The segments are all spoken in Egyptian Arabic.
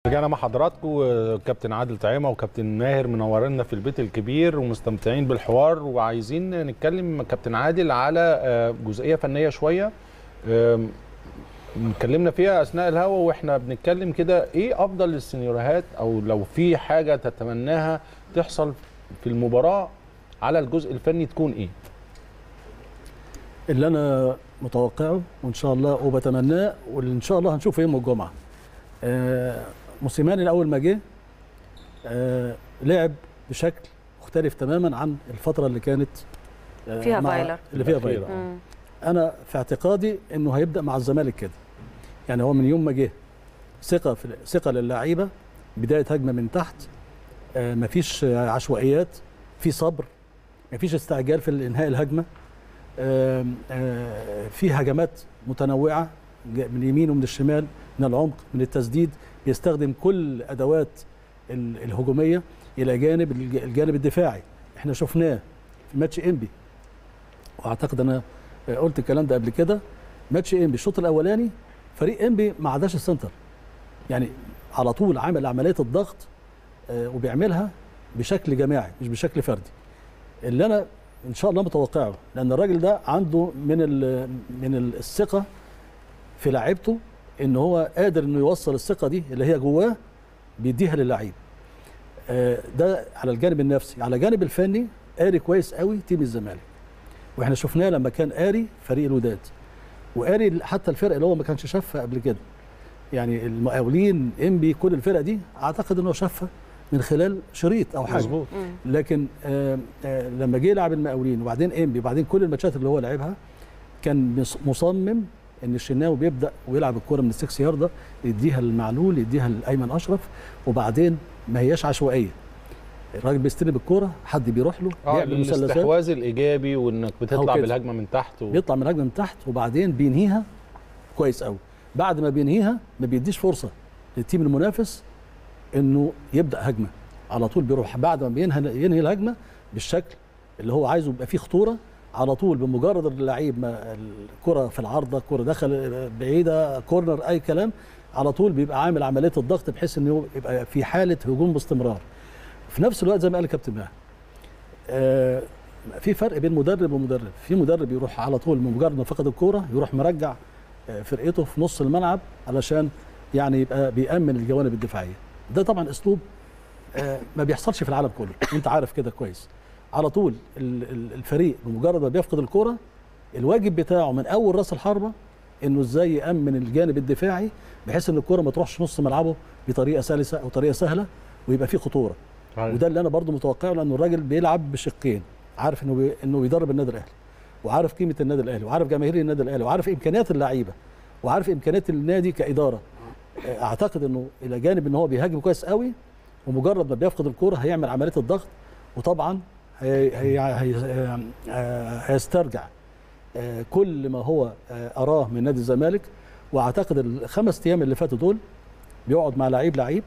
رجعنا مع حضراتكم كابتن عادل طعيمه وكابتن ماهر منورنا في البيت الكبير ومستمتعين بالحوار وعايزين نتكلم كابتن عادل على جزئيه فنيه شويه اتكلمنا فيها اثناء الهوا واحنا بنتكلم كده ايه افضل السيناريوهات او لو في حاجه تتمناها تحصل في المباراه على الجزء الفني تكون ايه؟ اللي انا متوقعه وان شاء الله وبتمناه واللي ان شاء الله هنشوفه يوم الجمعه. آه موسيماني اول ما جه آه لعب بشكل مختلف تماما عن الفتره اللي كانت آه فيها فايلر اللي فيها فايلر انا في اعتقادي انه هيبدا مع الزمالك كده يعني هو من يوم ما جه ثقه في ثقه للعيبه بدايه هجمه من تحت آه مفيش عشوائيات في صبر مفيش استعجال في انهاء الهجمه آه آه في هجمات متنوعه من اليمين ومن الشمال من العمق من التسديد بيستخدم كل ادوات الهجوميه الى جانب الجانب الدفاعي احنا شفناه في ماتش انبي واعتقد انا قلت الكلام ده قبل كده ماتش انبي الشوط الاولاني فريق انبي ما عداش السنتر يعني على طول عامل عمليه الضغط وبيعملها بشكل جماعي مش بشكل فردي اللي انا ان شاء الله متوقعه لان الراجل ده عنده من من الثقه في لعيبته ان هو قادر انه يوصل الثقه دي اللي هي جواه بيديها للعيب ده على الجانب النفسي على الجانب الفني قاري كويس قوي تيم الزمالك واحنا شفناه لما كان قاري فريق الوداد وقاري حتى الفرق اللي هو ما كانش شافها قبل كده يعني المقاولين انبي كل الفرق دي اعتقد انه شافها من خلال شريط او حاجه مظبوط لكن آآ آآ لما جه يلعب المقاولين وبعدين انبي وبعدين كل الماتشات اللي هو لعبها كان مصمم ان الشناوي بيبدا ويلعب الكوره من السكس يارده يديها للمعلول يديها لايمن اشرف وبعدين ما هياش عشوائيه الراجل بيستلم الكوره حد بيروح له اه بيعمل مثلثات الاستحواذ الايجابي وانك بتطلع بالهجمه من تحت و... بيطلع من الهجمه من تحت وبعدين بينهيها كويس قوي بعد ما بينهيها ما بيديش فرصه للتيم المنافس انه يبدا هجمه على طول بيروح بعد ما بينهي ينهي الهجمه بالشكل اللي هو عايزه يبقى فيه خطوره على طول بمجرد اللعيب ما الكره في العارضه الكره دخل بعيده كورنر اي كلام على طول بيبقى عامل عمليه الضغط بحيث انه يبقى في حاله هجوم باستمرار في نفس الوقت زي ما قال الكابتن ماهر آه في فرق بين مدرب ومدرب في مدرب يروح على طول بمجرد ما فقد الكوره يروح مرجع آه فرقته في نص الملعب علشان يعني يبقى بيأمن الجوانب الدفاعيه ده طبعا اسلوب آه ما بيحصلش في العالم كله انت عارف كده كويس على طول الفريق بمجرد ما بيفقد الكرة الواجب بتاعه من اول راس الحربه انه ازاي يامن الجانب الدفاعي بحيث ان الكره ما تروحش نص ملعبه بطريقه سلسه او طريقه سهله ويبقى فيه خطوره عارف. وده اللي انا برضو متوقعه لانه الراجل بيلعب بشقين عارف انه بي... انه بيدرب النادي الاهلي وعارف قيمه النادي الاهلي وعارف جماهير النادي الاهلي وعارف امكانيات اللعيبه وعارف امكانيات النادي كاداره اعتقد انه الى جانب ان هو بيهاجم كويس قوي ومجرد ما بيفقد الكوره هيعمل عمليه الضغط وطبعا هي هي هي هيسترجع كل ما هو اراه من نادي الزمالك واعتقد الخمس ايام اللي فاتوا دول بيقعد مع لعيب لعيب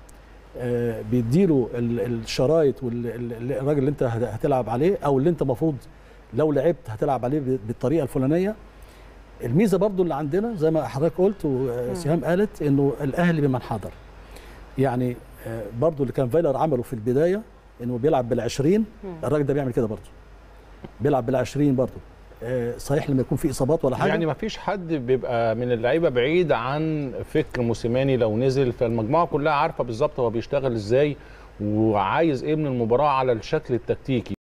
بيديله الشرايط والراجل اللي انت هتلعب عليه او اللي انت المفروض لو لعبت هتلعب عليه بالطريقه الفلانيه الميزه برضو اللي عندنا زي ما حضرتك قلت وسهام قالت انه الاهلي بمن حضر يعني برضو اللي كان فايلر عمله في البدايه انه بيلعب بال20 الراجل ده بيعمل كده برضه بيلعب بال20 برضه آه صحيح لما يكون في اصابات ولا حاجه يعني ما فيش حد بيبقى من اللعيبه بعيد عن فكر موسيماني لو نزل فالمجموعه كلها عارفه بالظبط هو بيشتغل ازاي وعايز ايه من المباراه على الشكل التكتيكي